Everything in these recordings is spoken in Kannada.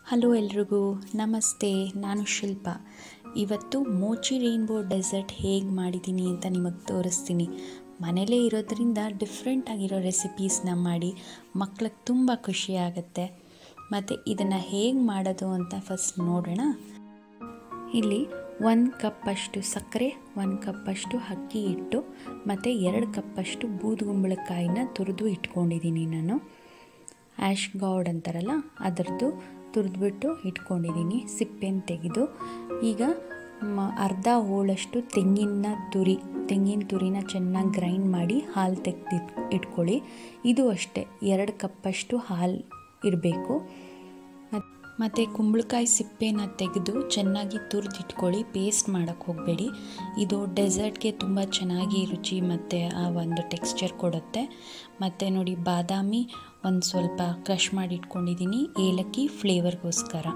ಹಲೋ ಎಲ್ರಿಗೂ ನಮಸ್ತೆ ನಾನು ಶಿಲ್ಪ ಇವತ್ತು ಮೋಚಿ ರೈನ್ಬೋ ಡೆಸರ್ಟ್ ಹೇಗೆ ಮಾಡಿದ್ದೀನಿ ಅಂತ ನಿಮಗೆ ತೋರಿಸ್ತೀನಿ ಮನೇಲೇ ಇರೋದ್ರಿಂದ ಡಿಫ್ರೆಂಟ್ ಆಗಿರೋ ರೆಸಿಪೀಸ್ನ ಮಾಡಿ ಮಕ್ಳಿಗೆ ತುಂಬ ಖುಷಿ ಆಗುತ್ತೆ ಮತ್ತು ಇದನ್ನು ಹೇಗೆ ಮಾಡೋದು ಅಂತ ಫಸ್ಟ್ ನೋಡೋಣ ಇಲ್ಲಿ ಒಂದು ಕಪ್ಪಷ್ಟು ಸಕ್ಕರೆ ಒಂದು ಕಪ್ಪಷ್ಟು ಅಕ್ಕಿ ಹಿಟ್ಟು ಮತ್ತು ಎರಡು ಕಪ್ಪಷ್ಟು ಬೂದುಗುಂಬಳಕಾಯಿನ ತುರಿದು ಇಟ್ಕೊಂಡಿದ್ದೀನಿ ನಾನು ಆ್ಯಶ್ ಗೌಡ್ ಅಂತಾರಲ್ಲ ಅದರದ್ದು ತುರಿದ್ಬಿಟ್ಟು ಇಟ್ಕೊಂಡಿದ್ದೀನಿ ಸಿಪ್ಪೆನ ತೆಗೆದು ಈಗ ಮ ಅರ್ಧ ಹೋಳಷ್ಟು ತೆಂಗಿನ ತುರಿ ತೆಂಗಿನ ತುರಿನ ಚೆನ್ನಾಗಿ ಗ್ರೈಂಡ್ ಮಾಡಿ ಹಾಲು ತೆಗೆದು ಇಟ್ಕೊಳ್ಳಿ ಇದು ಅಷ್ಟೇ ಎರಡು ಕಪ್ಪಷ್ಟು ಹಾಲು ಇರಬೇಕು ಮತ್ತು ಕುಂಬಳಕಾಯಿ ಸಿಪ್ಪೆನ ತೆಗೆದು ಚೆನ್ನಾಗಿ ತುರಿದಿಟ್ಕೊಳ್ಳಿ ಪೇಸ್ಟ್ ಮಾಡೋಕ್ಕೆ ಹೋಗಬೇಡಿ ಇದು ಡೆಸರ್ಟ್ಗೆ ತುಂಬ ಚೆನ್ನಾಗಿ ರುಚಿ ಮತ್ತು ಆ ಒಂದು ಟೆಕ್ಸ್ಚರ್ ಕೊಡುತ್ತೆ ಮತ್ತು ನೋಡಿ ಬಾದಾಮಿ ಒಂದು ಸ್ವಲ್ಪ ಕ್ರಷ್ ಮಾಡಿ ಇಟ್ಕೊಂಡಿದ್ದೀನಿ ಏಲಕ್ಕಿ ಫ್ಲೇವರ್ಗೋಸ್ಕರ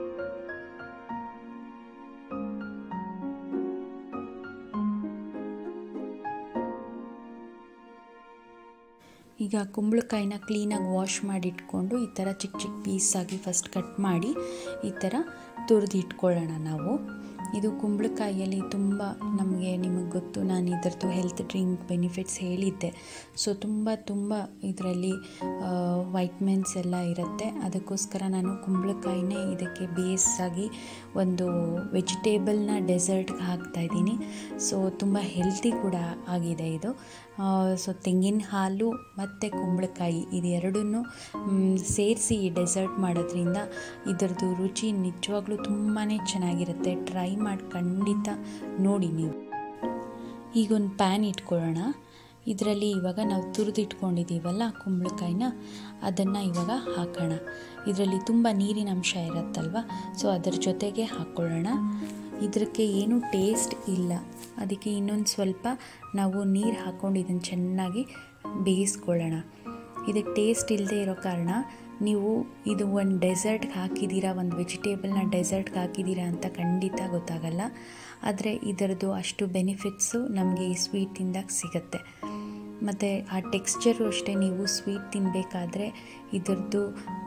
ಈಗ ಕುಂಬಳಕಾಯಿನ ಕ್ಲೀನಾಗಿ ವಾಶ್ ಮಾಡಿ ಇಟ್ಕೊಂಡು ಈ ಥರ ಚಿಕ್ಕ ಚಿಕ್ಕ ಪೀಸಾಗಿ ಫಸ್ಟ್ ಕಟ್ ಮಾಡಿ ಈ ಥರ ತುರಿದು ಇಟ್ಕೊಳ್ಳೋಣ ನಾವು ಇದು ಕುಂಬಳಕಾಯಿಯಲ್ಲಿ ತುಂಬ ನಮಗೆ ನಿಮಗೆ ಗೊತ್ತು ನಾನು ಇದರದ್ದು ಹೆಲ್ತ್ ಡ್ರಿಂಕ್ ಬೆನಿಫಿಟ್ಸ್ ಹೇಳಿದ್ದೆ ಸೊ ತುಂಬ ತುಂಬ ಇದರಲ್ಲಿ ವೈಟ್ಮಿನ್ಸ್ ಎಲ್ಲ ಇರುತ್ತೆ ಅದಕ್ಕೋಸ್ಕರ ನಾನು ಕುಂಬಳಕಾಯಿನೇ ಇದಕ್ಕೆ ಬೇಸಾಗಿ ಒಂದು ವೆಜಿಟೇಬಲ್ನ ಡೆಸರ್ಟ್ಗೆ ಹಾಕ್ತಾಯಿದ್ದೀನಿ ಸೊ ತುಂಬ ಹೆಲ್ತಿ ಕೂಡ ಆಗಿದೆ ಇದು ಸೊ ತೆಂಗಿನ ಹಾಲು ಮತ್ತು ಕುಂಬಳಕಾಯಿ ಇದು ಎರಡನ್ನೂ ಸೇರಿಸಿ ಡೆಸರ್ಟ್ ಮಾಡೋದ್ರಿಂದ ಇದರದ್ದು ರುಚಿ ನಿಜವಾಗ್ಲೂ ತುಂಬಾ ಚೆನ್ನಾಗಿರುತ್ತೆ ಟ್ರೈ ಮಾಡಿ ಖಂಡಿತ ನೋಡಿ ನೀವು ಈಗ ಒಂದು ಪ್ಯಾನ್ ಇಟ್ಕೊಳ್ಳೋಣ ಇದರಲ್ಲಿ ಇವಾಗ ನಾವು ತುರಿದಿಟ್ಕೊಂಡಿದ್ದೀವಲ್ಲ ಕುಂಬಳಕಾಯಿನ ಅದನ್ನು ಇವಾಗ ಹಾಕೋಣ ಇದರಲ್ಲಿ ತುಂಬ ನೀರಿನ ಅಂಶ ಇರುತ್ತಲ್ವ ಸೊ ಅದರ ಜೊತೆಗೆ ಹಾಕ್ಕೊಳ್ಳೋಣ ಇದಕ್ಕೆ ಏನೂ ಟೇಸ್ಟ್ ಇಲ್ಲ ಅದಕ್ಕೆ ಇನ್ನೊಂದು ಸ್ವಲ್ಪ ನಾವು ನೀರು ಹಾಕ್ಕೊಂಡು ಇದನ್ನು ಚೆನ್ನಾಗಿ ಬೇಯಿಸ್ಕೊಳ್ಳೋಣ ಇದಕ್ಕೆ ಟೇಸ್ಟ್ ಇಲ್ಲದೆ ಇರೋ ಕಾರಣ ನೀವು ಇದು ಒಂದು ಡೆಸರ್ಟ್ಗೆ ಹಾಕಿದ್ದೀರಾ ಒಂದು ವೆಜಿಟೇಬಲ್ನ ಡೆಸರ್ಟ್ಗೆ ಹಾಕಿದ್ದೀರಾ ಅಂತ ಖಂಡಿತ ಗೊತ್ತಾಗಲ್ಲ ಆದರೆ ಇದರದ್ದು ಅಷ್ಟು ಬೆನಿಫಿಟ್ಸು ನಮಗೆ ಈ ಸ್ವೀಟ್ ತಿಂದಾಗ ಸಿಗುತ್ತೆ ಮತ್ತು ಆ ಟೆಕ್ಸ್ಚರು ಅಷ್ಟೇ ನೀವು ಸ್ವೀಟ್ ತಿನ್ನಬೇಕಾದ್ರೆ ಇದರದ್ದು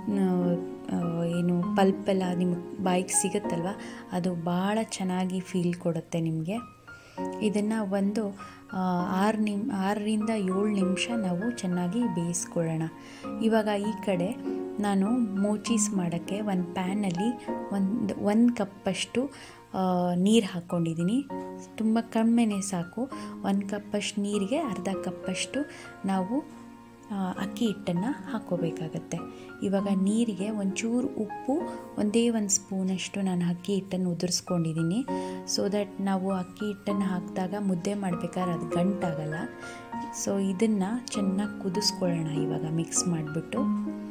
ಏನು ಪಲ್ಪೆಲ್ಲ ನಿಮಗೆ ಬಾಯಿಗೆ ಸಿಗುತ್ತಲ್ವ ಅದು ಭಾಳ ಚೆನ್ನಾಗಿ ಫೀಲ್ ಕೊಡುತ್ತೆ ನಿಮಗೆ ಇದನ್ನು ಒಂದು ಆರು ನಿಮ್ ಆರರಿಂದ ಏಳು ನಿಮಿಷ ನಾವು ಚೆನ್ನಾಗಿ ಬೇಯಿಸ್ಕೊಳ್ಳೋಣ ಇವಾಗ ಈ ಕಡೆ ನಾನು ಮೋಚೀಸ್ ಮಾಡೋಕ್ಕೆ ಒಂದು ಪ್ಯಾನಲ್ಲಿ ಒಂದು ಒಂದು ಕಪ್ಪಷ್ಟು ನೀರು ಹಾಕ್ಕೊಂಡಿದ್ದೀನಿ ತುಂಬ ಕಡಿಮೆನೇ ಸಾಕು ಒಂದು ಕಪ್ಪಷ್ಟು ನೀರಿಗೆ ಅರ್ಧ ಕಪ್ಪಷ್ಟು ನಾವು ಅಕ್ಕಿ ಹಿಟ್ಟನ್ನು ಹಾಕ್ಕೋಬೇಕಾಗತ್ತೆ ಇವಾಗ ನೀರಿಗೆ ಒಂಚೂರು ಉಪ್ಪು ಒಂದೇ ಒಂದು ಸ್ಪೂನಷ್ಟು ನಾನು ಅಕ್ಕಿ ಹಿಟ್ಟನ್ನು ಉದುರಿಸ್ಕೊಂಡಿದ್ದೀನಿ ಸೊ ದಟ್ ನಾವು ಅಕ್ಕಿ ಹಿಟ್ಟನ್ನು ಹಾಕಿದಾಗ ಮುದ್ದೆ ಮಾಡಬೇಕಾದ್ರೆ ಅದು ಗಂಟಾಗಲ್ಲ ಸೊ ಇದನ್ನು ಚೆನ್ನಾಗಿ ಕುದಿಸ್ಕೊಳ್ಳೋಣ ಇವಾಗ ಮಿಕ್ಸ್ ಮಾಡಿಬಿಟ್ಟು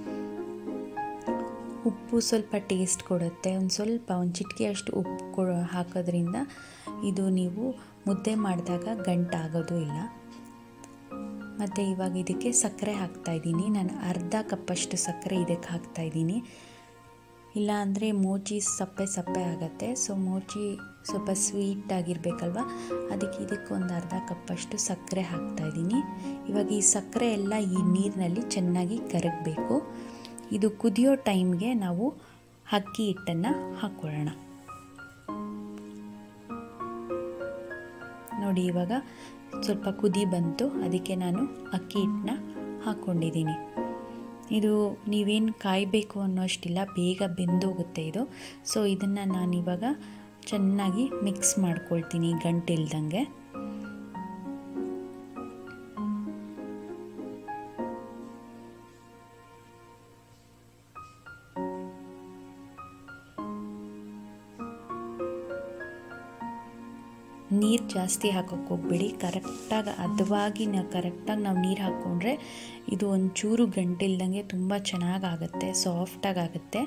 ಉಪ್ಪು ಸ್ವಲ್ಪ ಟೇಸ್ಟ್ ಕೊಡುತ್ತೆ ಒಂದು ಸ್ವಲ್ಪ ಒಂದು ಚಿಟಿಕೆಯಷ್ಟು ಉಪ್ಪು ಕೊ ಹಾಕೋದ್ರಿಂದ ಇದು ನೀವು ಮುದ್ದೆ ಮಾಡಿದಾಗ ಗಂಟಾಗೋದು ಇಲ್ಲ ಮತ್ತು ಇವಾಗ ಇದಕ್ಕೆ ಸಕ್ಕರೆ ಹಾಕ್ತಾಯಿದ್ದೀನಿ ನಾನು ಅರ್ಧ ಕಪ್ಪಷ್ಟು ಸಕ್ಕರೆ ಇದಕ್ಕೆ ಹಾಕ್ತಾಯಿದ್ದೀನಿ ಇಲ್ಲ ಅಂದರೆ ಮೋಚಿ ಸಪ್ಪೆ ಸಪ್ಪೆ ಆಗುತ್ತೆ ಸೊ ಮೋಚಿ ಸ್ವಲ್ಪ ಸ್ವೀಟ್ ಆಗಿರಬೇಕಲ್ವ ಅದಕ್ಕೆ ಇದಕ್ಕೆ ಒಂದು ಅರ್ಧ ಕಪ್ಪಷ್ಟು ಸಕ್ಕರೆ ಹಾಕ್ತಾಯಿದ್ದೀನಿ ಇವಾಗ ಈ ಸಕ್ಕರೆ ಎಲ್ಲ ಈ ನೀರಿನಲ್ಲಿ ಚೆನ್ನಾಗಿ ಕರಗಬೇಕು ಇದು ಕುದಿಯೋ ಟೈಮ್ಗೆ ನಾವು ಅಕ್ಕಿ ಹಿಟ್ಟನ್ನು ಹಾಕ್ಕೊಳ್ಳೋಣ ನೋಡಿ ಇವಾಗ ಸ್ವಲ್ಪ ಕುದಿ ಬಂತು ಅದಕ್ಕೆ ನಾನು ಅಕ್ಕಿ ಹಿಟ್ಟನ್ನ ಹಾಕ್ಕೊಂಡಿದ್ದೀನಿ ಇದು ನೀವೇನು ಕಾಯಬೇಕು ಅನ್ನೋಷ್ಟಿಲ್ಲ ಬೇಗ ಬೆಂದೋಗುತ್ತೆ ಇದು ಸೊ ಇದನ್ನು ನಾನಿವಾಗ ಚೆನ್ನಾಗಿ ಮಿಕ್ಸ್ ಮಾಡ್ಕೊಳ್ತೀನಿ ಗಂಟಿಲ್ದಂಗೆ ನೀರು ಜಾಸ್ತಿ ಹಾಕೋಕ್ಕೆ ಹೋಗ್ಬೇಡಿ ಕರೆಕ್ಟಾಗಿ ಹದವಾಗಿ ನಾವು ಕರೆಕ್ಟಾಗಿ ನಾವು ನೀರು ಹಾಕ್ಕೊಂಡ್ರೆ ಇದು ಒಂಚೂರು ಗಂಟಿಲ್ದಂಗೆ ತುಂಬ ಚೆನ್ನಾಗಾಗುತ್ತೆ ಸಾಫ್ಟಾಗಿ ಆಗುತ್ತೆ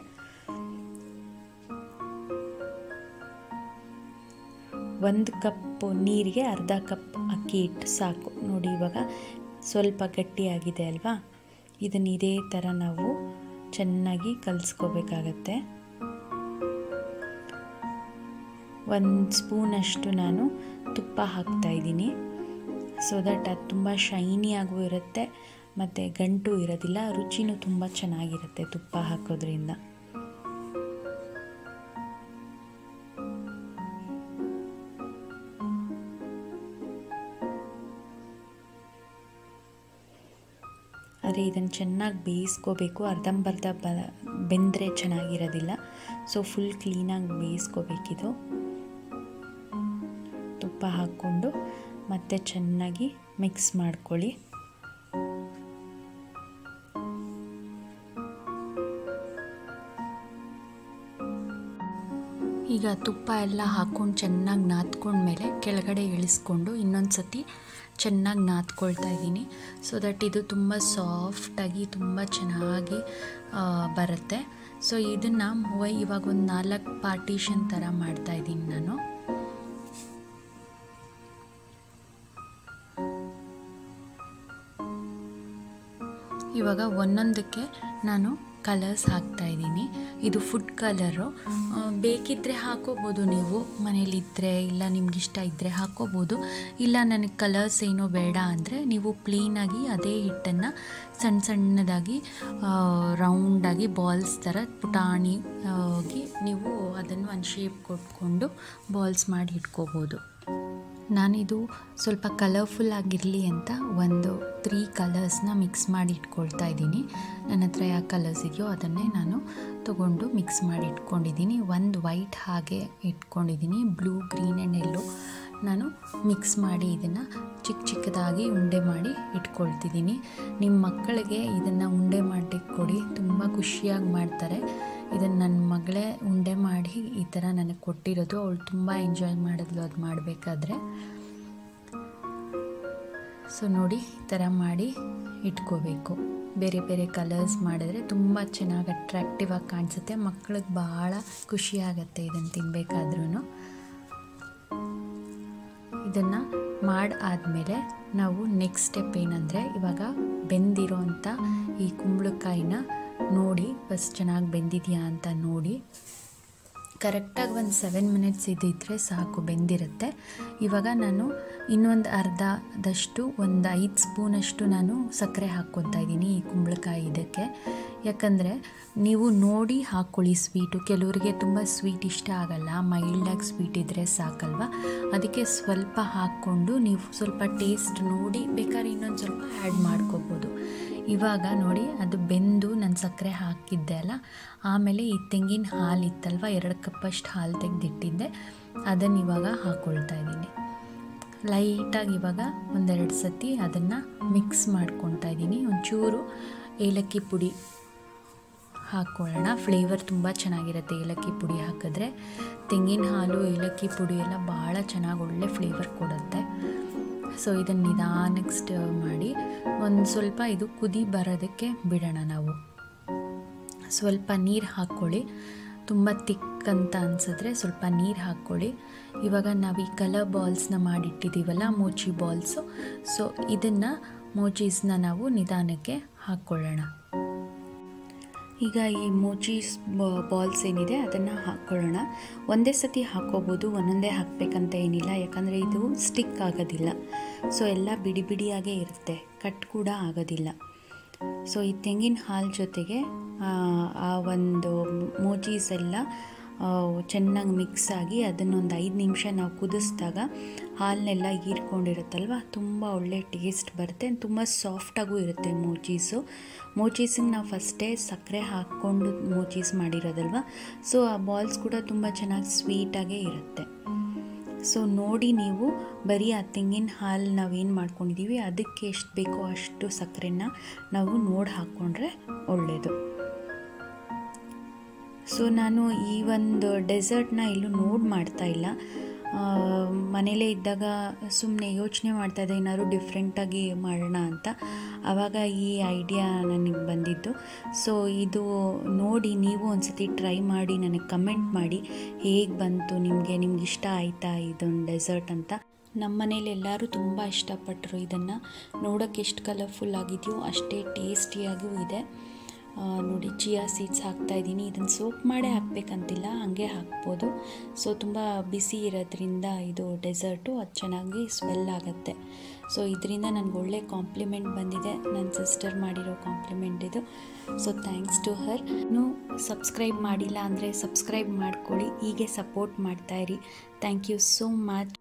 ಒಂದು ಕಪ್ ನೀರಿಗೆ ಅರ್ಧ ಕಪ್ ಅಕ್ಕಿ ಹಿಟ್ಟು ಸಾಕು ನೋಡಿ ಇವಾಗ ಸ್ವಲ್ಪ ಗಟ್ಟಿಯಾಗಿದೆ ಅಲ್ವಾ ಇದನ್ನು ಇದೇ ಥರ ನಾವು ಚೆನ್ನಾಗಿ ಕಲಿಸ್ಕೋಬೇಕಾಗತ್ತೆ ಒಂದು ಸ್ಪೂನಷ್ಟು ನಾನು ತುಪ್ಪ ಹಾಕ್ತಾಯಿದ್ದೀನಿ ಸೊ ದಟ್ ಅದು ತುಂಬ ಶೈನಿಯಾಗೂ ಇರುತ್ತೆ ಮತ್ತು ಗಂಟು ಇರೋದಿಲ್ಲ ರುಚಿನೂ ತುಂಬ ಚೆನ್ನಾಗಿರುತ್ತೆ ತುಪ್ಪ ಹಾಕೋದ್ರಿಂದ ಆದರೆ ಇದನ್ನು ಚೆನ್ನಾಗಿ ಬೇಯಿಸ್ಕೋಬೇಕು ಅರ್ಧಂಬರ್ಧ ಬ ಬೆಂದರೆ ಚೆನ್ನಾಗಿರೋದಿಲ್ಲ ಸೊ ಫುಲ್ ಕ್ಲೀನಾಗಿ ಬೇಯಿಸ್ಕೋಬೇಕಿದು ತುಪ್ಪ ಹಾಕ್ಕೊಂಡು ಮತ್ತೆ ಚೆನ್ನಾಗಿ ಮಿಕ್ಸ್ ಮಾಡ್ಕೊಳ್ಳಿ ಈಗ ತುಪ್ಪ ಎಲ್ಲ ಹಾಕ್ಕೊಂಡು ಚೆನ್ನಾಗಿ ನಾದ್ಕೊಂಡ್ಮೇಲೆ ಕೆಳಗಡೆ ಇಳಿಸ್ಕೊಂಡು ಇನ್ನೊಂದು ಸತಿ ಚೆನ್ನಾಗಿ ನಾದ್ಕೊಳ್ತಾ ಇದ್ದೀನಿ ಸೊ ದಟ್ ಇದು ತುಂಬ ಸಾಫ್ಟಾಗಿ ತುಂಬ ಚೆನ್ನಾಗಿ ಬರುತ್ತೆ ಸೊ ಇದನ್ನು ಇವಾಗ ಒಂದು ನಾಲ್ಕು ಪಾರ್ಟಿಷನ್ ಥರ ಮಾಡ್ತಾ ಇದ್ದೀನಿ ನಾನು ಇವಾಗ ಒಂದೊಂದಕ್ಕೆ ನಾನು ಕಲರ್ಸ್ ಹಾಕ್ತಾ ಇದ್ದೀನಿ ಇದು ಫುಡ್ ಕಲರು ಬೇಕಿದ್ದರೆ ಹಾಕೋಬೋದು ನೀವು ಮನೇಲಿದ್ದರೆ ಇಲ್ಲ ನಿಮ್ಗೆ ಇಷ್ಟ ಇದ್ದರೆ ಹಾಕೋಬೋದು ಇಲ್ಲ ನನಗೆ ಕಲರ್ಸ್ ಏನೋ ಬೇಡ ಅಂದರೆ ನೀವು ಪ್ಲೀನಾಗಿ ಅದೇ ಹಿಟ್ಟನ್ನು ಸಣ್ಣ ಸಣ್ಣದಾಗಿ ರೌಂಡಾಗಿ ಬಾಲ್ಸ್ ಥರ ಪುಟಾಣಿ ಆಗಿ ನೀವು ಅದನ್ನು ಒಂದು ಶೇಪ್ ಕೊಟ್ಕೊಂಡು ಬಾಲ್ಸ್ ಮಾಡಿ ಇಟ್ಕೋಬೋದು ನಾನಿದು ಸ್ವಲ್ಪ ಕಲರ್ಫುಲ್ ಆಗಿರಲಿ ಅಂತ ಒಂದು ತ್ರೀ ಕಲರ್ಸ್ನ ಮಿಕ್ಸ್ ಮಾಡಿ ಇಟ್ಕೊಳ್ತಾ ಇದ್ದೀನಿ ನನ್ನ ಹತ್ರ ಯಾವ ಕಲರ್ಸ್ ಇದೆಯೋ ಅದನ್ನೇ ನಾನು ತೊಗೊಂಡು ಮಿಕ್ಸ್ ಮಾಡಿ ಇಟ್ಕೊಂಡಿದ್ದೀನಿ ಒಂದು ವೈಟ್ ಹಾಗೆ ಇಟ್ಕೊಂಡಿದ್ದೀನಿ ಬ್ಲೂ ಗ್ರೀನ್ ಆ್ಯಂಡ್ ಎಲ್ಲೋ ನಾನು ಮಿಕ್ಸ್ ಮಾಡಿ ಇದನ್ನು ಚಿಕ್ಕ ಚಿಕ್ಕದಾಗಿ ಉಂಡೆ ಮಾಡಿ ಇಟ್ಕೊಳ್ತಿದ್ದೀನಿ ನಿಮ್ಮ ಮಕ್ಕಳಿಗೆ ಇದನ್ನು ಉಂಡೆ ಮಾಡಲಿಕ್ಕೆ ಕೊಡಿ ತುಂಬ ಖುಷಿಯಾಗಿ ಮಾಡ್ತಾರೆ ಇದನ್ನು ನನ್ನ ಮಗಳೇ ಉಂಡೆ ಮಾಡಿ ಈ ಥರ ನನಗೆ ಕೊಟ್ಟಿರೋದು ಅವಳು ತುಂಬ ಎಂಜಾಯ್ ಮಾಡಿದ್ಲು ಅದು ಮಾಡಬೇಕಾದ್ರೆ ಸೊ ನೋಡಿ ಈ ಥರ ಮಾಡಿ ಇಟ್ಕೋಬೇಕು ಬೇರೆ ಬೇರೆ ಕಲರ್ಸ್ ಮಾಡಿದ್ರೆ ತುಂಬ ಚೆನ್ನಾಗಿ ಅಟ್ರಾಕ್ಟಿವ್ ಆಗಿ ಕಾಣಿಸುತ್ತೆ ಮಕ್ಳಿಗೆ ಭಾಳ ಖುಷಿಯಾಗತ್ತೆ ಇದನ್ನು ತಿನ್ನಬೇಕಾದ್ರೂ ಇದನ್ನು ಮಾಡಿ ಆದಮೇಲೆ ನಾವು ನೆಕ್ಸ್ಟ್ ಸ್ಟೆಪ್ ಏನಂದರೆ ಇವಾಗ ಬೆಂದಿರೋ ಅಂಥ ಈ ಕುಂಬಳಕಾಯಿನ ನೋಡಿ ಫಸ್ಟ್ ಚೆನ್ನಾಗಿ ಬೆಂದಿದೆಯಾ ಅಂತ ನೋಡಿ ಕರೆಕ್ಟಾಗಿ ಒಂದು ಸೆವೆನ್ ಮಿನಿಟ್ಸ್ ಇದ್ದಿದ್ರೆ ಸಾಕು ಬೆಂದಿರುತ್ತೆ ಇವಾಗ ನಾನು ಇನ್ನೊಂದು ಅರ್ಧದಷ್ಟು ಒಂದು ಐದು ಸ್ಪೂನಷ್ಟು ನಾನು ಸಕ್ಕರೆ ಹಾಕ್ಕೊತಾ ಇದ್ದೀನಿ ಈ ಕುಂಬಳಕಾಯಿ ಇದಕ್ಕೆ ಯಾಕಂದರೆ ನೀವು ನೋಡಿ ಹಾಕ್ಕೊಳ್ಳಿ ಸ್ವೀಟು ಕೆಲವರಿಗೆ ತುಂಬ ಸ್ವೀಟ್ ಇಷ್ಟ ಆಗಲ್ಲ ಮೈಲ್ಡಾಗಿ ಸ್ವೀಟ್ ಇದ್ದರೆ ಸಾಕಲ್ವ ಅದಕ್ಕೆ ಸ್ವಲ್ಪ ಹಾಕ್ಕೊಂಡು ನೀವು ಸ್ವಲ್ಪ ಟೇಸ್ಟ್ ನೋಡಿ ಬೇಕಾದ್ರೆ ಇನ್ನೊಂದು ಸ್ವಲ್ಪ ಆ್ಯಡ್ ಮಾಡ್ಕೋಬೋದು ಇವಾಗ ನೋಡಿ ಅದು ಬೆಂದು ನಾನು ಸಕ್ಕರೆ ಹಾಕಿದ್ದೆ ಅಲ್ಲ ಆಮೇಲೆ ಈ ತೆಂಗಿನ ಹಾಲು ಇತ್ತಲ್ವ ಎರಡು ಕಪ್ಪಷ್ಟು ಹಾಲು ತೆಗೆದಿಟ್ಟಿದ್ದೆ ಅದನ್ನು ಇವಾಗ ಹಾಕ್ಕೊಳ್ತಾ ಇದ್ದೀನಿ ಲೈಟಾಗಿ ಇವಾಗ ಒಂದೆರಡು ಸತಿ ಅದನ್ನು ಮಿಕ್ಸ್ ಮಾಡ್ಕೊತಾ ಇದ್ದೀನಿ ಒಂಚೂರು ಏಲಕ್ಕಿ ಪುಡಿ ಹಾಕ್ಕೊಳ್ಳೋಣ ಫ್ಲೇವರ್ ತುಂಬ ಚೆನ್ನಾಗಿರುತ್ತೆ ಏಲಕ್ಕಿ ಪುಡಿ ಹಾಕಿದ್ರೆ ತೆಂಗಿನ ಹಾಲು ಏಲಕ್ಕಿ ಪುಡಿ ಎಲ್ಲ ಭಾಳ ಚೆನ್ನಾಗಿ ಒಳ್ಳೆ ಫ್ಲೇವರ್ ಕೊಡುತ್ತೆ ಸೊ ಇದನ್ನು ನಿಧಾನಕ್ಕೆ ಸ್ಟರ್ ಮಾಡಿ ಒಂದು ಸ್ವಲ್ಪ ಇದು ಕುದಿ ಬರೋದಕ್ಕೆ ಬಿಡೋಣ ನಾವು ಸ್ವಲ್ಪ ನೀರು ಹಾಕ್ಕೊಳ್ಳಿ ತುಂಬ ತಿಕ್ ಅಂತ ಅನಿಸಿದ್ರೆ ಸ್ವಲ್ಪ ನೀರು ಹಾಕ್ಕೊಳ್ಳಿ ಇವಾಗ ನಾವು ಈ ಕಲರ್ ಬಾಲ್ಸ್ನ ಮಾಡಿಟ್ಟಿದ್ದೀವಲ್ಲ ಮೋಚಿ ಬಾಲ್ಸು ಸೊ ಇದನ್ನು ಮೋಚೀಸ್ನ ನಾವು ನಿಧಾನಕ್ಕೆ ಹಾಕ್ಕೊಳ್ಳೋಣ ಈಗ ಈ ಮೋಚೀಸ್ ಬಾಲ್ಸ್ ಏನಿದೆ ಅದನ್ನು ಹಾಕ್ಕೊಳ್ಳೋಣ ಒಂದೇ ಸತಿ ಹಾಕ್ಕೋಬೋದು ಒಂದೊಂದೇ ಹಾಕಬೇಕಂತ ಏನಿಲ್ಲ ಯಾಕಂದರೆ ಇದು ಸ್ಟಿಕ್ ಆಗೋದಿಲ್ಲ ಸೊ ಎಲ್ಲ ಬಿಡಿ ಬಿಡಿಯಾಗೇ ಇರುತ್ತೆ ಕಟ್ ಕೂಡ ಆಗೋದಿಲ್ಲ ಸೊ ಈ ತೆಂಗಿನ ಹಾಲು ಜೊತೆಗೆ ಆ ಒಂದು ಮೋಚೀಸ್ ಎಲ್ಲ ಚೆನ್ನಾಗಿ ಮಿಕ್ಸ್ ಆಗಿ ಅದನ್ನೊಂದು ಐದು ನಿಮಿಷ ನಾವು ಕುದಿಸಿದಾಗ ಹಾಲನ್ನೆಲ್ಲ ಹೀರ್ಕೊಂಡಿರುತ್ತಲ್ವ ತುಂಬ ಒಳ್ಳೆ ಟೇಸ್ಟ್ ಬರುತ್ತೆ ತುಂಬ ಸಾಫ್ಟಾಗೂ ಇರುತ್ತೆ ಮೋಚೀಸು ಮೋಚೀಸಿಗೆ ನಾವು ಫಸ್ಟೇ ಸಕ್ಕರೆ ಹಾಕ್ಕೊಂಡು ಮೋಚೀಸ್ ಮಾಡಿರೋದಲ್ವ ಸೊ ಆ ಬಾಲ್ಸ್ ಕೂಡ ತುಂಬ ಚೆನ್ನಾಗಿ ಸ್ವೀಟಾಗೇ ಇರುತ್ತೆ ಸೊ ನೋಡಿ ನೀವು ಬರೀ ಆ ತೆಂಗಿನ ಹಾಲು ನಾವೇನು ಮಾಡ್ಕೊಂಡಿದ್ದೀವಿ ಅದಕ್ಕೆ ಎಷ್ಟು ಬೇಕೋ ಅಷ್ಟು ಸಕ್ಕರೆನ ನಾವು ನೋಡಿ ಹಾಕ್ಕೊಂಡ್ರೆ ಒಳ್ಳೆಯದು ಸೊ ನಾನು ಈ ಒಂದು ಡೆಸರ್ಟ್ನ ಎಲ್ಲೂ ನೋಡ್ ಮಾಡ್ತಾ ಇಲ್ಲ ಮನೇಲೇ ಇದ್ದಾಗ ಸುಮ್ಮನೆ ಯೋಚನೆ ಮಾಡ್ತಾ ಇದ್ದೆ ಏನಾದ್ರು ಡಿಫ್ರೆಂಟಾಗಿ ಮಾಡೋಣ ಅಂತ ಆವಾಗ ಈ ಐಡಿಯಾ ನನಗೆ ಬಂದಿದ್ದು ಸೊ ಇದು ನೋಡಿ ನೀವು ಒಂದ್ಸತಿ ಟ್ರೈ ಮಾಡಿ ನನಗೆ ಕಮೆಂಟ್ ಮಾಡಿ ಹೇಗೆ ಬಂತು ನಿಮಗೆ ನಿಮ್ಗೆ ಇಷ್ಟ ಆಯಿತಾ ಇದೊಂದು ಡೆಸರ್ಟ್ ಅಂತ ನಮ್ಮ ಮನೇಲಿ ಎಲ್ಲರೂ ತುಂಬ ಇಷ್ಟಪಟ್ಟರು ಇದನ್ನು ನೋಡೋಕ್ಕೆ ಎಷ್ಟು ಕಲರ್ಫುಲ್ ಆಗಿದೆಯೋ ಅಷ್ಟೇ ಟೇಸ್ಟಿಯಾಗೂ ಇದೆ ನೋಡಿ ಚಿಯಾ ಸೀಡ್ಸ್ ಹಾಕ್ತಾಯಿದ್ದೀನಿ ಇದನ್ನು ಸೋಪ್ ಮಾಡೇ ಹಾಕಬೇಕಂತಿಲ್ಲ ಹಾಗೆ ಹಾಕ್ಬೋದು ಸೊ ತುಂಬ ಬಿಸಿ ಇರೋದ್ರಿಂದ ಇದು ಡೆಸರ್ಟು ಅದು ಚೆನ್ನಾಗಿ ಸ್ಮೆಲ್ ಆಗುತ್ತೆ ಸೊ ಇದರಿಂದ ನನಗೆ ಒಳ್ಳೆ ಕಾಂಪ್ಲಿಮೆಂಟ್ ಬಂದಿದೆ ನನ್ನ ಸಿಸ್ಟರ್ ಮಾಡಿರೋ ಕಾಂಪ್ಲಿಮೆಂಟ್ ಇದು ಸೊ ಥ್ಯಾಂಕ್ಸ್ ಟು ಹರ್ ನೀವು ಸಬ್ಸ್ಕ್ರೈಬ್ ಮಾಡಿಲ್ಲ ಅಂದರೆ ಸಬ್ಸ್ಕ್ರೈಬ್ ಮಾಡ್ಕೊಳ್ಳಿ ಹೀಗೆ ಸಪೋರ್ಟ್ ಮಾಡ್ತಾಯಿರಿ ಥ್ಯಾಂಕ್ ಯು ಸೋ ಮಚ್